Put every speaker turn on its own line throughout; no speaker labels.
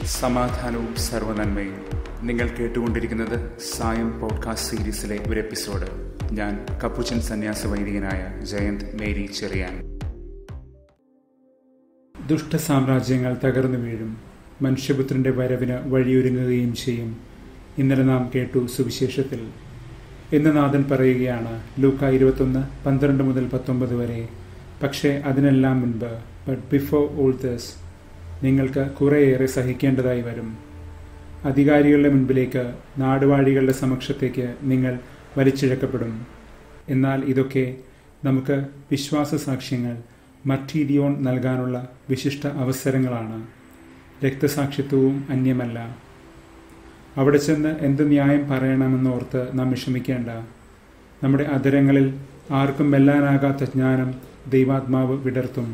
സമാധാനവും സർവനന്മയും നിങ്ങൾ കേട്ടുകൊണ്ടിരിക്കുന്നത് സായം പോഡ്കാസ്റ്റ് സീരീസിലെ ഒരു എപ്പിസോഡ് ഞാൻ കപ്പുച്ചൻ സന്യാസ വൈദികനായ ജയന്ത് മേരി ചെറിയാൻ ദുഷ്ടസാമ്രാജ്യങ്ങൾ തകർന്നു വീഴും മനുഷ്യപുത്രന്റെ വരവിന് വഴിയൊരുങ്ങുകയും ചെയ്യും ഇന്നലെ നാം കേട്ടു സുവിശേഷത്തിൽ ഇന്ന് നാഥൻ പറയുകയാണ് ലൂക്ക ഇരുപത്തൊന്ന് പന്ത്രണ്ട് മുതൽ പത്തൊമ്പത് വരെ പക്ഷേ അതിനെല്ലാം മുൻപ് ബട്ട് ബിഫോർ ഓൾ ദസ് നിങ്ങൾക്ക് കുറേയേറെ സഹിക്കേണ്ടതായി വരും അധികാരികളുടെ മുൻപിലേക്ക് നാടുവാഴികളുടെ സമക്ഷത്തേക്ക് നിങ്ങൾ വലിച്ചിഴക്കപ്പെടും എന്നാൽ ഇതൊക്കെ നമുക്ക് വിശ്വാസ സാക്ഷ്യങ്ങൾ മറ്റീരിയോൺ നൽകാനുള്ള വിശിഷ്ട അവസരങ്ങളാണ് രക്തസാക്ഷിത്വവും അന്യമല്ല അവിടെ ചെന്ന് എന്ത് ന്യായം പറയണമെന്നോർത്ത് നാം വിഷമിക്കേണ്ട നമ്മുടെ അധരങ്ങളിൽ ആർക്കും വെല്ലാനാകാത്ത ജ്ഞാനം ദൈവാത്മാവ് വിടർത്തും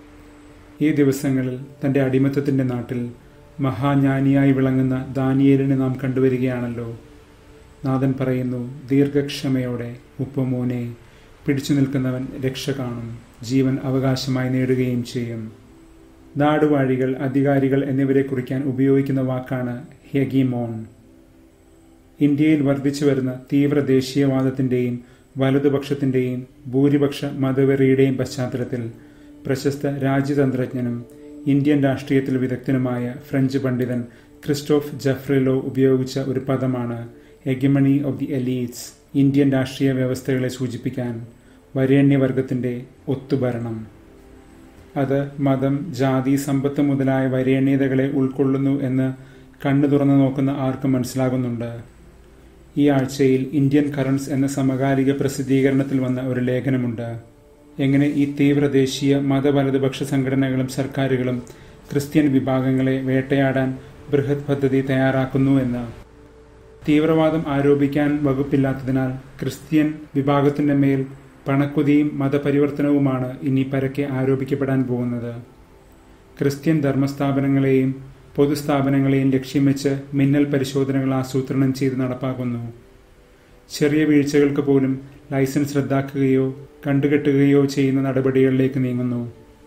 ഈ ദിവസങ്ങളിൽ തൻ്റെ അടിമത്തത്തിൻ്റെ നാട്ടിൽ മഹാജ്ഞാനിയായി വിളങ്ങുന്ന ദാനിയേലിനെ നാം കണ്ടുവരികയാണല്ലോ നാഥൻ പറയുന്നു ദീർഘക്ഷമയോടെ ഉപ്പമോനെ പിടിച്ചു നിൽക്കുന്നവൻ രക്ഷ കാണും ജീവൻ അവകാശമായി നേടുകയും ചെയ്യും നാടുവാഴികൾ അധികാരികൾ എന്നിവരെ കുറിക്കാൻ ഉപയോഗിക്കുന്ന വാക്കാണ് ഹെഗിമോൺ ഇന്ത്യയിൽ വർദ്ധിച്ചു വരുന്ന തീവ്ര ദേശീയവാദത്തിന്റെയും വലതുപക്ഷത്തിന്റെയും ഭൂരിപക്ഷ മതവെറിയുടെയും പശ്ചാത്തലത്തിൽ പ്രശസ്ത രാജ്യതന്ത്രജ്ഞനും ഇന്ത്യൻ രാഷ്ട്രീയത്തിൽ വിദഗ്ധനുമായ ഫ്രഞ്ച് പണ്ഡിതൻ ക്രിസ്റ്റോഫ് ജഫ്രിലോ ഉപയോഗിച്ച ഒരു പദമാണ് hegemony of the elites Indian രാഷ്ട്രീയ വ്യവസ്ഥകളെ സൂചിപ്പിക്കാൻ വരേണ്യവർഗത്തിന്റെ ഒത്തുഭരണം അത് മതം ജാതി സമ്പത്ത് മുതലായ വരേണ്യതകളെ ഉൾക്കൊള്ളുന്നു എന്ന് കണ്ണു തുറന്നു നോക്കുന്ന ആർക്കും മനസ്സിലാകുന്നുണ്ട് ഈ ആഴ്ചയിൽ ഇന്ത്യൻ കറൻസ് എന്ന സമകാലിക പ്രസിദ്ധീകരണത്തിൽ വന്ന ഒരു ലേഖനമുണ്ട് എങ്ങനെ ഈ തീവ്ര ദേശീയ മതവലതുപക്ഷ സംഘടനകളും സർക്കാരുകളും ക്രിസ്ത്യൻ വിഭാഗങ്ങളെ വേട്ടയാടാൻ ബൃഹത് പദ്ധതി തയ്യാറാക്കുന്നു എന്ന് തീവ്രവാദം ആരോപിക്കാൻ വകുപ്പില്ലാത്തതിനാൽ ക്രിസ്ത്യൻ വിഭാഗത്തിന്റെ മേൽ പണക്കുതിയും മതപരിവർത്തനവുമാണ് ഇനി പരക്കെ ആരോപിക്കപ്പെടാൻ പോകുന്നത് ക്രിസ്ത്യൻ ധർമ്മസ്ഥാപനങ്ങളെയും പൊതുസ്ഥാപനങ്ങളെയും ലക്ഷ്യം വെച്ച് മിന്നൽ പരിശോധനകൾ ആസൂത്രണം ചെയ്ത് നടപ്പാക്കുന്നു ചെറിയ വീഴ്ചകൾക്ക് പോലും ലൈസൻസ് റദ്ദാക്കുകയോ കണ്ടുകെട്ടുകയോ ചെയ്യുന്ന നടപടികളിലേക്ക് നീങ്ങുന്നു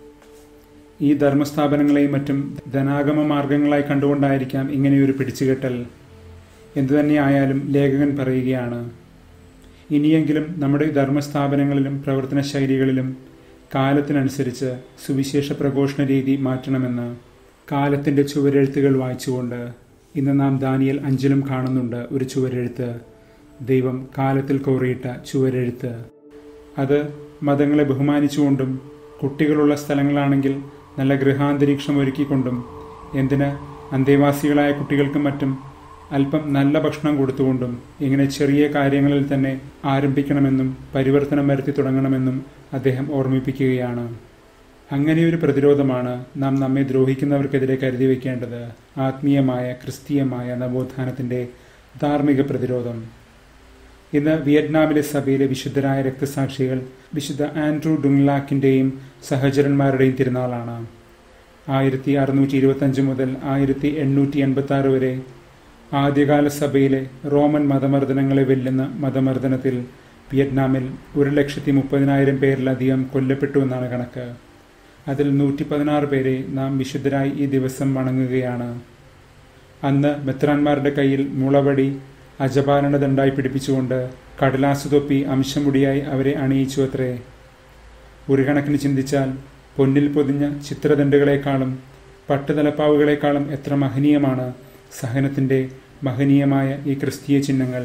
ഈ ധർമ്മസ്ഥാപനങ്ങളെയും മറ്റും ധനാഗമ മാർഗങ്ങളായി കണ്ടുകൊണ്ടായിരിക്കാം ഇങ്ങനെയൊരു പിടിച്ചുകെട്ടൽ എന്തുതന്നെയായാലും ലേഖകൻ പറയുകയാണ് ഇനിയെങ്കിലും നമ്മുടെ ധർമ്മസ്ഥാപനങ്ങളിലും പ്രവർത്തന ശൈലികളിലും കാലത്തിനനുസരിച്ച് സുവിശേഷ പ്രഘോഷണ രീതി മാറ്റണമെന്ന് കാലത്തിന്റെ ചുവരെഴുത്തുകൾ വായിച്ചുകൊണ്ട് ഇന്ന് നാം ദാനിയൽ അഞ്ചിലും കാണുന്നുണ്ട് ഒരു ചുവരെഴുത്ത് ദൈവം കാലത്തിൽ കോറിയിട്ട ചുവരെഴുത്ത് അത് മതങ്ങളെ ബഹുമാനിച്ചുകൊണ്ടും കുട്ടികളുള്ള സ്ഥലങ്ങളാണെങ്കിൽ നല്ല ഗൃഹാന്തരീക്ഷം ഒരുക്കിക്കൊണ്ടും എന്തിന് അന്തേവാസികളായ കുട്ടികൾക്കും മറ്റും അല്പം നല്ല ഭക്ഷണം കൊടുത്തുകൊണ്ടും ഇങ്ങനെ ചെറിയ കാര്യങ്ങളിൽ തന്നെ ആരംഭിക്കണമെന്നും പരിവർത്തനം വരുത്തി തുടങ്ങണമെന്നും അദ്ദേഹം ഓർമ്മിപ്പിക്കുകയാണ് അങ്ങനെയൊരു പ്രതിരോധമാണ് നാം നമ്മെ ദ്രോഹിക്കുന്നവർക്കെതിരെ കരുതി വയ്ക്കേണ്ടത് ആത്മീയമായ ക്രിസ്തീയമായ നവോത്ഥാനത്തിന്റെ ധാർമ്മിക പ്രതിരോധം ഇന്ന് വിയറ്റ്നാമിലെ സഭയിലെ വിശുദ്ധരായ രക്തസാക്ഷികൾ വിശുദ്ധ ആൻഡ്രൂ ഡുങ്ലാക്കിന്റെയും സഹചരന്മാരുടെയും തിരുനാളാണ് ആയിരത്തി അറുന്നൂറ്റി ഇരുപത്തി അഞ്ച് മുതൽ ആയിരത്തി എണ്ണൂറ്റി എൺപത്തി ആറ് വരെ ആദ്യകാല സഭയിലെ റോമൻ മതമർദ്ദനങ്ങളെ വെല്ലുന്ന മതമർദ്ദനത്തിൽ വിയറ്റ്നാമിൽ ഒരു ലക്ഷത്തി മുപ്പതിനായിരം പേരിലധികം കൊല്ലപ്പെട്ടു എന്നാണ് കണക്ക് അതിൽ നൂറ്റി പതിനാറ് പേരെ നാം വിശുദ്ധരായി ഈ ദിവസം വണങ്ങുകയാണ് അന്ന് മെത്രാന്മാരുടെ കയ്യിൽ മുളവടി അജപാലന ദണ്ടായി പിടിപ്പിച്ചുകൊണ്ട് കടലാസു തൊപ്പി അംശമുടിയായി അവരെ അണിയിച്ചു അത്രേ ഒരു കണക്കിന് ചിന്തിച്ചാൽ പൊന്നിൽ പൊതിഞ്ഞ ചിത്രദണ്ഡുകളെക്കാളും പട്ടുതലപ്പാവുകളെക്കാളും എത്ര മഹനീയമാണ് സഹനത്തിന്റെ മഹനീയമായ ഈ ക്രിസ്തീയ ചിഹ്നങ്ങൾ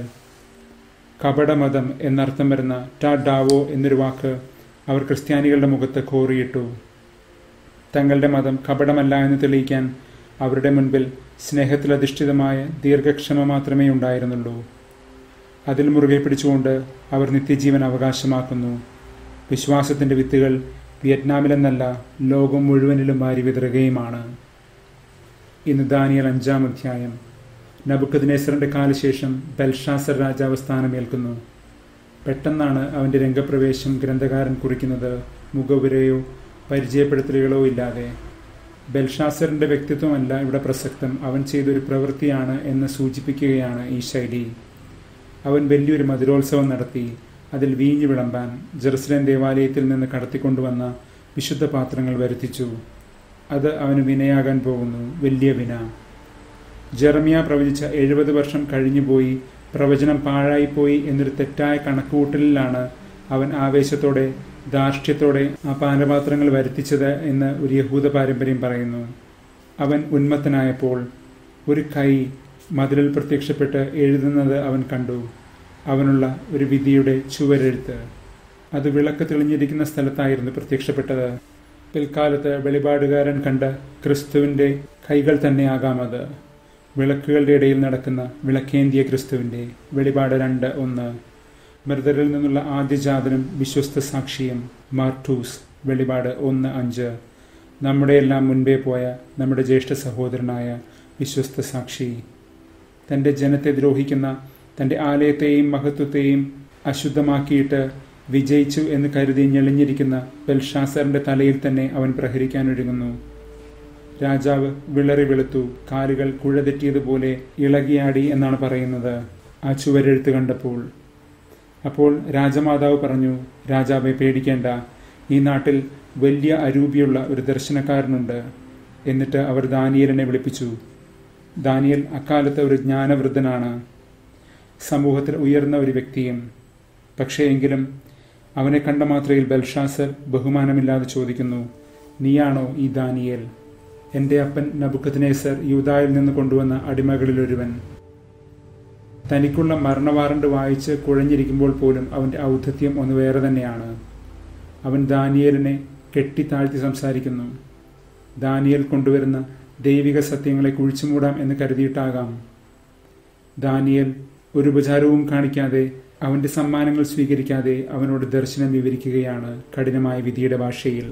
കപടമതം എന്നർത്ഥം വരുന്ന ടാ ഡാവോ എന്നൊരു വാക്ക് അവർ ക്രിസ്ത്യാനികളുടെ മുഖത്ത് കോറിയിട്ടു തങ്ങളുടെ മതം കപടമല്ല എന്ന് തെളിയിക്കാൻ അവരുടെ മുൻപിൽ സ്നേഹത്തിലധിഷ്ഠിതമായ ദീർഘക്ഷമ മാത്രമേ ഉണ്ടായിരുന്നുള്ളൂ അതിൽ മുറുകെ പിടിച്ചുകൊണ്ട് അവർ നിത്യജീവൻ അവകാശമാക്കുന്നു വിശ്വാസത്തിന്റെ വിത്തുകൾ വിയറ്റ്നാമിലെന്നല്ല ലോകം മുഴുവനിലും വാരി വിതറുകയുമാണ് ഇന്ന് ദാനിയൽ അഞ്ചാം അധ്യായം നബുക്കദിനേസറിന്റെ കാലശേഷം ബൽഷാസർ രാജാവ് സ്ഥാനമേൽക്കുന്നു പെട്ടെന്നാണ് അവന്റെ രംഗപ്രവേശം ഗ്രന്ഥകാരൻ കുറിക്കുന്നത് മുഖവുരയോ പരിചയപ്പെടുത്തലുകളോ ഇല്ലാതെ ബൽഷാസറിന്റെ വ്യക്തിത്വമല്ല ഇവിടെ പ്രസക്തം അവൻ ചെയ്തൊരു പ്രവൃത്തിയാണ് എന്ന് സൂചിപ്പിക്കുകയാണ് ഈ ശൈലി അവൻ വലിയൊരു മധുരോത്സവം നടത്തി അതിൽ വീഞ്ഞു വിളമ്പാൻ ജെറുസലേം ദേവാലയത്തിൽ നിന്ന് കടത്തിക്കൊണ്ടുവന്ന വിശുദ്ധ പാത്രങ്ങൾ വരുത്തിച്ചു അത് അവന് വിനയാകാൻ പോകുന്നു വലിയ വിന ജെറമിയ പ്രവചിച്ച എഴുപത് വർഷം കഴിഞ്ഞുപോയി പ്രവചനം പാഴായിപ്പോയി എന്നൊരു തെറ്റായ കണക്കുകൂട്ടലിലാണ് അവൻ ആവേശത്തോടെ ധാർഷ്ട്യത്തോടെ ആ പാനപാത്രങ്ങൾ വരുത്തിച്ചത് എന്ന് ഒരു യഹൂദ പാരമ്പര്യം പറയുന്നു അവൻ ഉന്മത്തനായപ്പോൾ ഒരു കൈ മതിലിൽ പ്രത്യക്ഷപ്പെട്ട് എഴുതുന്നത് അവൻ കണ്ടു അവനുള്ള ഒരു വിധിയുടെ ചുവരെഴുത്ത് അത് വിളക്ക് തെളിഞ്ഞിരിക്കുന്ന സ്ഥലത്തായിരുന്നു പ്രത്യക്ഷപ്പെട്ടത് പിൽക്കാലത്ത് വെളിപാടുകാരൻ കണ്ട ക്രിസ്തുവിൻ്റെ കൈകൾ തന്നെയാകാം അത് വിളക്കുകളുടെ ഇടയിൽ നടക്കുന്ന വിളക്കേന്തിയ ക്രിസ്തുവിൻ്റെ വെളിപാട് രണ്ട് ഒന്ന് മൃതരിൽ നിന്നുള്ള ആദ്യജാതനും വിശ്വസ്ത സാക്ഷിയും മാർട്ടൂസ് വെളിപാട് ഒന്ന് അഞ്ച് നമ്മുടെ എല്ലാം മുൻപേ പോയ നമ്മുടെ ജ്യേഷ്ഠ സഹോദരനായ വിശ്വസ്ത സാക്ഷി തൻ്റെ ജനത്തെ ദ്രോഹിക്കുന്ന തൻ്റെ ആലയത്തെയും മഹത്വത്തെയും അശുദ്ധമാക്കിയിട്ട് വിജയിച്ചു എന്ന് കരുതി ഞെളിഞ്ഞിരിക്കുന്ന ബൽഷാസറിന്റെ തലയിൽ തന്നെ അവൻ പ്രഹരിക്കാൻ ഒരുങ്ങുന്നു രാജാവ് വിളറി വെളുത്തു കാലുകൾ കുഴതെറ്റിയതുപോലെ ഇളകിയാടി എന്നാണ് പറയുന്നത് ആ ചുവരെഴുത്ത് കണ്ടപ്പോൾ അപ്പോൾ രാജമാതാവ് പറഞ്ഞു രാജാവെ പേടിക്കേണ്ട ഈ നാട്ടിൽ വലിയ അരൂപിയുള്ള ഒരു ദർശനക്കാരനുണ്ട് എന്നിട്ട് അവർ ദാനിയലിനെ വിളിപ്പിച്ചു ദാനിയൽ അക്കാലത്ത് ഒരു ജ്ഞാനവൃദ്ധനാണ് സമൂഹത്തിൽ ഉയർന്ന ഒരു വ്യക്തിയും പക്ഷേ എങ്കിലും അവനെ കണ്ട മാത്രയിൽ ബൽഷാസർ ബഹുമാനമില്ലാതെ ചോദിക്കുന്നു നീയാണോ ഈ ദാനിയേൽ എൻ്റെ അപ്പൻ നബുക്കത്തിനേസർ യൂതായിൽ നിന്ന് കൊണ്ടുവന്ന അടിമകളിലൊരുവൻ തനിക്കുള്ള മരണവാറണ്ട് വായിച്ച് കുഴഞ്ഞിരിക്കുമ്പോൾ പോലും അവൻ്റെ ഔദ്ധത്യം ഒന്ന് വേറെ തന്നെയാണ് അവൻ ദാനിയേലിനെ കെട്ടിത്താഴ്ത്തി സംസാരിക്കുന്നു ദാനിയേൽ കൊണ്ടുവരുന്ന ദൈവിക സത്യങ്ങളെ കുഴിച്ചുമൂടാം എന്ന് കരുതിയിട്ടാകാം ദാനിയേൽ ഒരു ഉപചാരവും കാണിക്കാതെ അവന്റെ സമ്മാനങ്ങൾ സ്വീകരിക്കാതെ അവനോട് ദർശനം വിവരിക്കുകയാണ് കഠിനമായ വിധിയുടെ ഭാഷയിൽ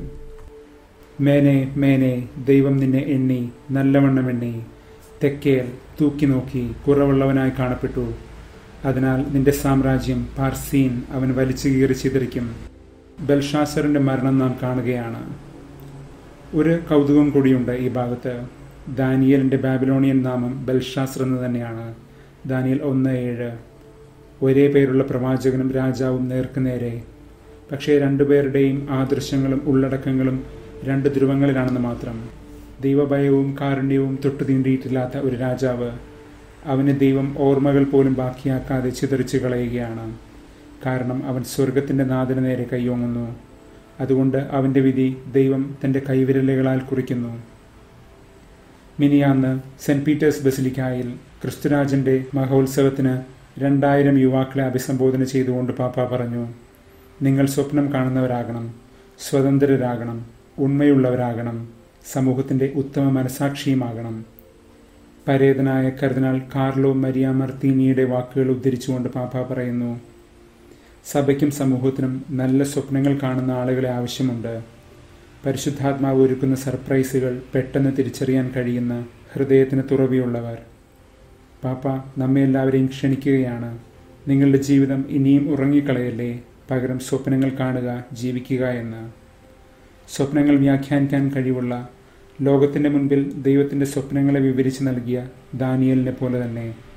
മേനെ മേനെ ദൈവം നിന്നെ എണ്ണി നല്ലവണ്ണം എണ്ണി തെക്കേൽ തൂക്കി നോക്കി കുറവുള്ളവനായി കാണപ്പെട്ടു അതിനാൽ നിന്റെ സാമ്രാജ്യം പാർസീൻ അവൻ വലിച്ചു കീറി ചിതറിക്കും ബൽഷാസറിന്റെ മരണം നാം കാണുകയാണ് ഒരു കൗതുകം കൂടിയുണ്ട് ഈ ഭാഗത്ത് ദാനിയലിന്റെ ബാബിലോണിയൻ നാമം ബൽഷാസർ എന്ന് തന്നെയാണ് ദാനിയൽ ഒന്ന് ഏഴ് ഒരേ പേരുള്ള പ്രവാചകനും രാജാവും നേർക്കുനേരെ പക്ഷേ രണ്ടുപേരുടെയും ആദർശങ്ങളും ഉള്ളടക്കങ്ങളും രണ്ട് ധ്രുവങ്ങളിലാണെന്ന് മാത്രം ദൈവഭയവും കാരുണ്യവും തൊട്ടുതീണ്ടിയിട്ടില്ലാത്ത ഒരു രാജാവ് അവന് ദൈവം ഓർമ്മകൾ പോലും ബാക്കിയാക്കാതെ ചിതറിച്ചു കളയുകയാണ് കാരണം അവൻ സ്വർഗത്തിന്റെ നാഥന് നേരെ കൈയോങ്ങുന്നു അതുകൊണ്ട് അവന്റെ വിധി ദൈവം തന്റെ കൈവിരലുകളാൽ കുറിക്കുന്നു മിനിയാന്ന് സെന്റ് പീറ്റേഴ്സ് ബസിലിക്കായിൽ ക്രിസ്തുരാജന്റെ മഹോത്സവത്തിന് രണ്ടായിരം യുവാക്കളെ അഭിസംബോധന ചെയ്തുകൊണ്ട് പാപ്പ പറഞ്ഞു നിങ്ങൾ സ്വപ്നം കാണുന്നവരാകണം സ്വതന്ത്രരാകണം ഉണ്മയുള്ളവരാകണം സമൂഹത്തിന്റെ ഉത്തമ മനസാക്ഷിയുമാകണം പരേതനായ കർദിനാൾ കാർലോ മരിയ മർത്തീനിയുടെ വാക്കുകൾ ഉദ്ധരിച്ചുകൊണ്ട് പാപ്പ പറയുന്നു സഭയ്ക്കും സമൂഹത്തിനും നല്ല സ്വപ്നങ്ങൾ കാണുന്ന ആളുകളെ ആവശ്യമുണ്ട് പരിശുദ്ധാത്മാവ് ഒരുക്കുന്ന സർപ്രൈസുകൾ പെട്ടെന്ന് തിരിച്ചറിയാൻ കഴിയുന്ന ഹൃദയത്തിന് തുറവിയുള്ളവർ പാപ്പ നമ്മെ എല്ലാവരെയും ക്ഷണിക്കുകയാണ് നിങ്ങളുടെ ജീവിതം ഇനിയും ഉറങ്ങിക്കളയല്ലേ പകരം സ്വപ്നങ്ങൾ കാണുക ജീവിക്കുക എന്ന് സ്വപ്നങ്ങൾ വ്യാഖ്യാനിക്കാൻ കഴിവുള്ള ലോകത്തിന്റെ മുൻപിൽ ദൈവത്തിന്റെ സ്വപ്നങ്ങളെ വിവരിച്ചു നൽകിയ ദാനിയലിനെ പോലെ തന്നെ